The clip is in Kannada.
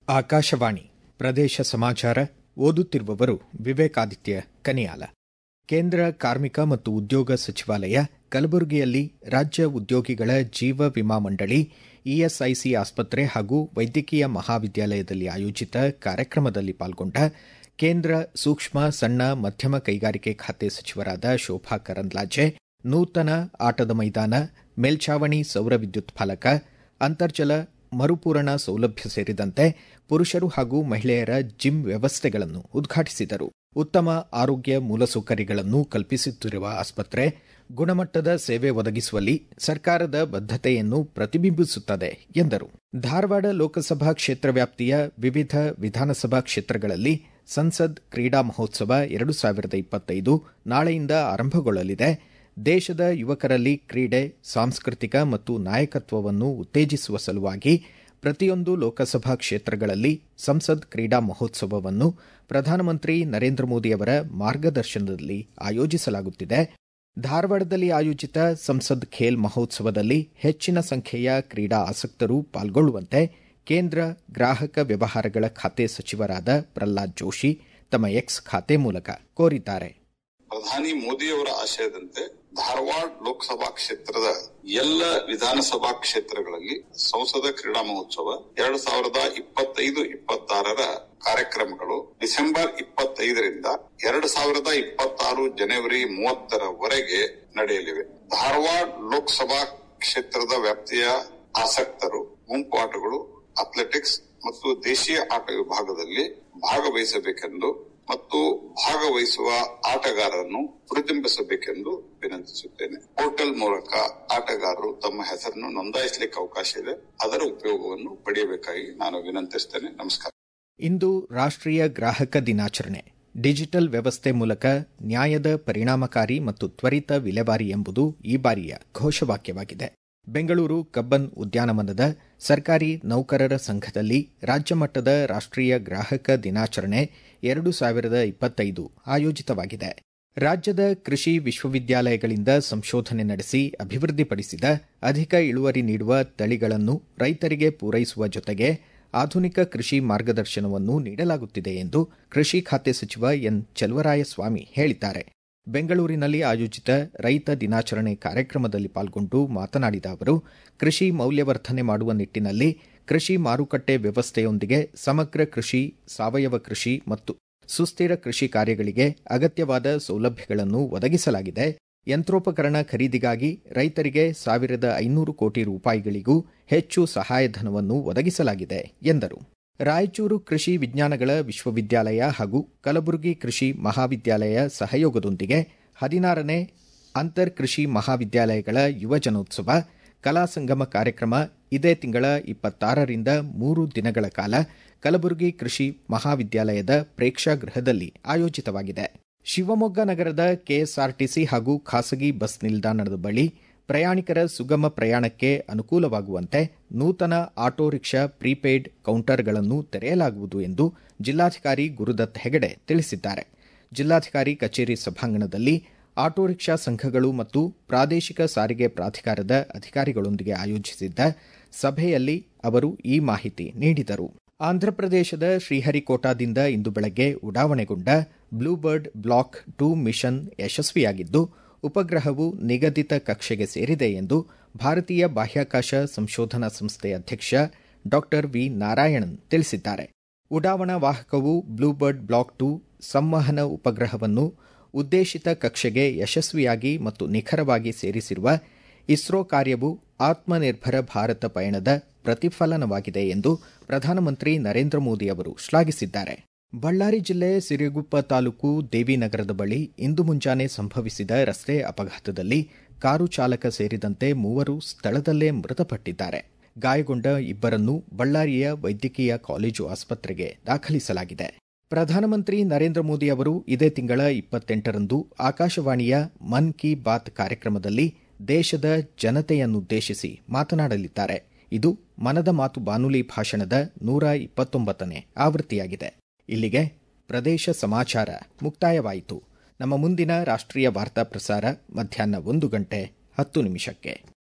ಆಕಾಶವಾಣಿ ಪ್ರದೇಶ ಸಮಾಚಾರ ಓದುತ್ತಿರುವವರು ವಿವೇಕಾದಿತ್ಯ ಕನಿಯಾಲ ಕೇಂದ್ರ ಕಾರ್ಮಿಕ ಮತ್ತು ಉದ್ಯೋಗ ಸಚಿವಾಲಯ ಕಲಬುರಗಿಯಲ್ಲಿ ರಾಜ್ಯ ಉದ್ಯೋಗಿಗಳ ಜೀವ ವಿಮಾ ಮಂಡಳಿ ಇಎಸ್ಐಸಿ ಆಸ್ಪತ್ರೆ ಹಾಗೂ ವೈದ್ಯಕೀಯ ಮಹಾವಿದ್ಯಾಲಯದಲ್ಲಿ ಆಯೋಜಿತ ಕಾರ್ಯಕ್ರಮದಲ್ಲಿ ಪಾಲ್ಗೊಂಡ ಕೇಂದ್ರ ಸೂಕ್ಷ್ಮ ಸಣ್ಣ ಮಧ್ಯಮ ಕೈಗಾರಿಕೆ ಖಾತೆ ಸಚಿವರಾದ ಶೋಭಾ ಕರಂದ್ಲಾಜೆ ನೂತನ ಆಟದ ಮೈದಾನ ಮೇಲ್ಛಾವಣಿ ಸೌರ ವಿದ್ಯುತ್ ಫಲಕ ಅಂತರ್ಜಲ ಮರುಪೂರಣ ಸೌಲಭ್ಯ ಸೇರಿದಂತೆ ಪುರುಷರು ಹಾಗೂ ಮಹಿಳೆಯರ ಜಿಮ್ ವ್ಯವಸ್ಥೆಗಳನ್ನು ಉದ್ಘಾಟಿಸಿದರು ಉತ್ತಮ ಆರೋಗ್ಯ ಮೂಲಸೌಕರ್ಯಗಳನ್ನು ಕಲ್ಪಿಸುತ್ತಿರುವ ಆಸ್ಪತ್ರೆ ಗುಣಮಟ್ಟದ ಸೇವೆ ಒದಗಿಸುವಲ್ಲಿ ಸರ್ಕಾರದ ಬದ್ದತೆಯನ್ನು ಪ್ರತಿಬಿಂಬಿಸುತ್ತದೆ ಎಂದರು ಧಾರವಾಡ ಲೋಕಸಭಾ ಕ್ಷೇತ್ರ ವ್ಯಾಪ್ತಿಯ ವಿವಿಧ ವಿಧಾನಸಭಾ ಕ್ಷೇತ್ರಗಳಲ್ಲಿ ಸಂಸದ್ ಕ್ರೀಡಾ ಮಹೋತ್ಸವ ಎರಡು ಸಾವಿರದ ಇಪ್ಪತ್ತೈದು ನಾಳೆಯಿಂದ ಆರಂಭಗೊಳ್ಳಲಿದೆ ದೇಶದ ಯುವಕರಲ್ಲಿ ಕ್ರೀಡೆ ಸಾಂಸ್ಕೃತಿಕ ಮತ್ತು ನಾಯಕತ್ವವನ್ನು ಉತ್ತೇಜಿಸುವ ಸಲುವಾಗಿ ಪ್ರತಿಯೊಂದು ಲೋಕಸಭಾ ಕ್ಷೇತ್ರಗಳಲ್ಲಿ ಸಂಸದ್ ಕ್ರೀಡಾ ಮಹೋತ್ಸವವನ್ನು ಪ್ರಧಾನಮಂತ್ರಿ ನರೇಂದ್ರ ಮೋದಿಯವರ ಮಾರ್ಗದರ್ಶನದಲ್ಲಿ ಆಯೋಜಿಸಲಾಗುತ್ತಿದೆ ಧಾರವಾಡದಲ್ಲಿ ಆಯೋಜಿತ ಸಂಸದ್ ಖೇಲ್ ಮಹೋತ್ಸವದಲ್ಲಿ ಹೆಚ್ಚಿನ ಸಂಖ್ಯೆಯ ಕ್ರೀಡಾ ಆಸಕ್ತರು ಪಾಲ್ಗೊಳ್ಳುವಂತೆ ಕೇಂದ್ರ ಗ್ರಾಹಕ ವ್ಯವಹಾರಗಳ ಖಾತೆ ಸಚಿವರಾದ ಪ್ರಹ್ಲಾದ್ ಜೋಶಿ ತಮ್ಮ ಎಕ್ಸ್ ಖಾತೆ ಮೂಲಕ ಕೋರಿದ್ದಾರೆ ಪ್ರಧಾನಿ ಮೋದಿಯವರ ಆಶಯದಂತೆ ಧಾರವಾಡ ಲೋಕಸಭಾ ಕ್ಷೇತ್ರದ ಎಲ್ಲ ವಿಧಾನಸಭಾ ಕ್ಷೇತ್ರಗಳಲ್ಲಿ ಸಂಸದ ಕ್ರೀಡಾ ಮಹೋತ್ಸವ ಎರಡ್ ಸಾವಿರದ ಇಪ್ಪತ್ತೈದು ಇಪ್ಪತ್ತಾರರ ಕಾರ್ಯಕ್ರಮಗಳು ಡಿಸೆಂಬರ್ ಇಪ್ಪತ್ತೈದರಿಂದ ಎರಡ್ ಸಾವಿರದ ಇಪ್ಪತ್ತಾರು ಜನವರಿ ಮೂವತ್ತರವರೆಗೆ ನಡೆಯಲಿವೆ ಧಾರವಾಡ ಲೋಕಸಭಾ ಕ್ಷೇತ್ರದ ವ್ಯಾಪ್ತಿಯ ಆಸಕ್ತರು ಗುಂಪು ಆಟಗಳು ಅಥ್ಲೆಟಿಕ್ಸ್ ಮತ್ತು ದೇಶೀಯ ಆಟ ವಿಭಾಗದಲ್ಲಿ ಭಾಗವಹಿಸಬೇಕೆಂದು ಮತ್ತು ಭಾಗವಹಿಸುವ ಆಟಗಾರರನ್ನು ಪ್ರತಿಬಿಂಬಿಸಬೇಕೆಂದು ವಿನಂತಿಸುತ್ತೇನೆ ಪೋರ್ಟಲ್ ಮೂಲಕ ಆಟಗಾರರು ತಮ್ಮ ಹೆಸರನ್ನು ನೋಂದಾಯಿಸಲಿಕ್ಕೆ ಅವಕಾಶ ಇದೆ ಅದರ ಉಪಯೋಗವನ್ನು ಪಡೆಯಬೇಕಾಗಿ ನಾನು ವಿನಂತಿಸುತ್ತೇನೆ ನಮಸ್ಕಾರ ಇಂದು ರಾಷ್ಟ್ರೀಯ ಗ್ರಾಹಕ ದಿನಾಚರಣೆ ಡಿಜಿಟಲ್ ವ್ಯವಸ್ಥೆ ಮೂಲಕ ನ್ಯಾಯದ ಪರಿಣಾಮಕಾರಿ ಮತ್ತು ತ್ವರಿತ ವಿಲೇವಾರಿ ಎಂಬುದು ಈ ಬಾರಿಯ ಘೋಷವಾಕ್ಯವಾಗಿದೆ ಬೆಂಗಳೂರು ಕಬ್ಬನ್ ಉದ್ಯಾನವನದ ಸರ್ಕಾರಿ ನೌಕರರ ಸಂಘದಲ್ಲಿ ರಾಜ್ಯ ಮಟ್ಟದ ರಾಷ್ಟ್ರೀಯ ಗ್ರಾಹಕ ದಿನಾಚರಣೆ ಎರಡು ಸಾವಿರದ ಇಪ್ಪತ್ತೈದು ಆಯೋಜಿತವಾಗಿದೆ ರಾಜ್ಯದ ಕೃಷಿ ವಿಶ್ವವಿದ್ಯಾಲಯಗಳಿಂದ ಸಂಶೋಧನೆ ನಡೆಸಿ ಅಭಿವೃದ್ಧಿಪಡಿಸಿದ ಅಧಿಕ ಇಳುವರಿ ನೀಡುವ ತಳಿಗಳನ್ನು ರೈತರಿಗೆ ಪೂರೈಸುವ ಜೊತೆಗೆ ಆಧುನಿಕ ಕೃಷಿ ಮಾರ್ಗದರ್ಶನವನ್ನು ನೀಡಲಾಗುತ್ತಿದೆ ಎಂದು ಕೃಷಿ ಖಾತೆ ಸಚಿವ ಎನ್ ಚಲುವರಾಯಸ್ವಾಮಿ ಹೇಳಿದ್ದಾರೆ ಬೆಂಗಳೂರಿನಲ್ಲಿ ಆಯೋಜಿತ ರೈತ ದಿನಾಚರಣೆ ಕಾರ್ಯಕ್ರಮದಲ್ಲಿ ಪಾಲ್ಗೊಂಡು ಮಾತನಾಡಿದ ಅವರು ಕೃಷಿ ಮೌಲ್ಯವರ್ಧನೆ ಮಾಡುವ ನಿಟ್ಟಿನಲ್ಲಿ ಕೃಷಿ ಮಾರುಕಟ್ಟೆ ವ್ಯವಸ್ಥೆಯೊಂದಿಗೆ ಸಮಗ್ರ ಕೃಷಿ ಸಾವಯವ ಕೃಷಿ ಮತ್ತು ಸುಸ್ಥಿರ ಕೃಷಿ ಕಾರ್ಯಗಳಿಗೆ ಅಗತ್ಯವಾದ ಸೌಲಭ್ಯಗಳನ್ನು ಒದಗಿಸಲಾಗಿದೆ ಯಂತ್ರೋಪಕರಣ ಖರೀದಿಗಾಗಿ ರೈತರಿಗೆ ಸಾವಿರದ ಐನೂರು ಕೋಟಿ ರೂಪಾಯಿಗಳಿಗೂ ಹೆಚ್ಚು ಸಹಾಯಧನವನ್ನು ಒದಗಿಸಲಾಗಿದೆ ಎಂದರು ರಾಯಚೂರು ಕೃಷಿ ವಿಜ್ಞಾನಗಳ ವಿಶ್ವವಿದ್ಯಾಲಯ ಹಾಗೂ ಕಲಬುರಗಿ ಕೃಷಿ ಮಹಾವಿದ್ಯಾಲಯ ಸಹಯೋಗದೊಂದಿಗೆ ಹದಿನಾರನೇ ಅಂತರ್ ಕೃಷಿ ಮಹಾವಿದ್ಯಾಲಯಗಳ ಯುವಜನೋತ್ಸವ ಕಲಾ ಸಂಗಮ ಕಾರ್ಯಕ್ರಮ ಇದೇ ತಿಂಗಳ ಇಪ್ಪತ್ತಾರರಿಂದ ಮೂರು ದಿನಗಳ ಕಾಲ ಕಲಬುರಗಿ ಕೃಷಿ ಮಹಾವಿದ್ಯಾಲಯದ ಪ್ರೇಕ್ಷಾಗೃಹದಲ್ಲಿ ಆಯೋಜಿತವಾಗಿದೆ ಶಿವಮೊಗ್ಗ ನಗರದ ಕೆಎಸ್ಆರ್ಟಿಸಿ ಹಾಗೂ ಖಾಸಗಿ ಬಸ್ ನಿಲ್ದಾಣದ ಬಳಿ ಪ್ರಯಾಣಿಕರ ಸುಗಮ ಪ್ರಯಾಣಕ್ಕೆ ಅನುಕೂಲವಾಗುವಂತೆ ನೂತನ ಆಟೋ ರಿಕ್ಷಾ ಪ್ರೀಪೇಯ್ಡ್ ಕೌಂಟರ್ಗಳನ್ನು ತೆರೆಯಲಾಗುವುದು ಎಂದು ಜಿಲ್ಲಾಧಿಕಾರಿ ಗುರುದತ್ ಹೆಗಡೆ ತಿಳಿಸಿದ್ದಾರೆ ಜಿಲ್ಲಾಧಿಕಾರಿ ಕಚೇರಿ ಸಭಾಂಗಣದಲ್ಲಿ ಆಟೋ ರಿಕ್ಷಾ ಸಂಘಗಳು ಮತ್ತು ಪ್ರಾದೇಶಿಕ ಸಾರಿಗೆ ಪ್ರಾಧಿಕಾರದ ಅಧಿಕಾರಿಗಳೊಂದಿಗೆ ಆಯೋಜಿಸಿದ್ದ ಸಭೆಯಲ್ಲಿ ಅವರು ಈ ಮಾಹಿತಿ ನೀಡಿದರು ಆಂಧ್ರಪ್ರದೇಶದ ಶ್ರೀಹರಿಕೋಟಾದಿಂದ ಇಂದು ಬೆಳಗ್ಗೆ ಉಡಾವಣೆಗೊಂಡ ಬ್ಲೂಬರ್ಡ್ ಬ್ಲಾಕ್ ಟೂ ಮಿಷನ್ ಯಶಸ್ವಿಯಾಗಿದ್ದು ಉಪಗ್ರಹವು ನಿಗದಿತ ಕಕ್ಷೆಗೆ ಸೇರಿದೆ ಎಂದು ಭಾರತೀಯ ಬಾಹ್ಯಾಕಾಶ ಸಂಶೋಧನಾ ಸಂಸ್ಥೆ ಅಧ್ಯಕ್ಷ ಡಾ ವಿ ನಾರಾಯಣನ್ ತಿಳಿಸಿದ್ದಾರೆ ಉಡಾವಣಾ ವಾಹಕವು ಬ್ಲೂಬರ್ಡ್ ಬ್ಲಾಕ್ ಟೂ ಸಂವಹನ ಉಪಗ್ರಹವನ್ನು ಉದ್ದೇಶಿತ ಕಕ್ಷೆಗೆ ಯಶಸ್ವಿಯಾಗಿ ಮತ್ತು ನಿಖರವಾಗಿ ಸೇರಿಸಿರುವ ಇಸ್ರೋ ಕಾರ್ಯವು ಆತ್ಮನಿರ್ಭರ ಭಾರತ ಪಯಣದ ಪ್ರತಿಫಲನವಾಗಿದೆ ಎಂದು ಪ್ರಧಾನಮಂತ್ರಿ ನರೇಂದ್ರ ಮೋದಿ ಅವರು ಶ್ಲಾಘಿಸಿದ್ದಾರೆ ಬಳ್ಳಾರಿ ಜಿಲ್ಲೆ ಸಿರಿಗುಪ್ಪ ತಾಲೂಕು ದೇವಿನಗರದ ಬಳಿ ಇಂದು ಮುಂಜಾನೆ ಸಂಭವಿಸಿದ ರಸ್ತೆ ಅಪಘಾತದಲ್ಲಿ ಕಾರು ಚಾಲಕ ಸೇರಿದಂತೆ ಮೂವರು ಸ್ಥಳದಲ್ಲೇ ಮೃತಪಟ್ಟಿದ್ದಾರೆ ಗಾಯಗೊಂಡ ಇಬ್ಬರನ್ನು ಬಳ್ಳಾರಿಯ ವೈದ್ಯಕೀಯ ಕಾಲೇಜು ಆಸ್ಪತ್ರೆಗೆ ದಾಖಲಿಸಲಾಗಿದೆ ಪ್ರಧಾನಮಂತ್ರಿ ನರೇಂದ್ರ ಮೋದಿ ಅವರು ಇದೇ ತಿಂಗಳ ಇಪ್ಪತ್ತೆಂಟರಂದು ಆಕಾಶವಾಣಿಯ ಮನ್ ಕಿ ಬಾತ್ ಕಾರ್ಯಕ್ರಮದಲ್ಲಿ ದೇಶದ ಜನತೆಯನ್ನುದ್ದೇಶಿಸಿ ಮಾತನಾಡಲಿದ್ದಾರೆ ಇದು ಮನದ ಮಾತು ಬಾನುಲಿ ಭಾಷಣದ ನೂರ ಇಪ್ಪತ್ತೊಂಬತ್ತನೇ ಆವೃತ್ತಿಯಾಗಿದೆ ಇಲ್ಲಿಗೆ ಪ್ರದೇಶ ಸಮಾಚಾರ ಮುಕ್ತಾಯವಾಯಿತು ನಮ್ಮ ಮುಂದಿನ ರಾಷ್ಟ್ರೀಯ ವಾರ್ತಾ ಪ್ರಸಾರ ಮಧ್ಯಾಹ್ನ ಒಂದು ಗಂಟೆ ಹತ್ತು ನಿಮಿಷಕ್ಕೆ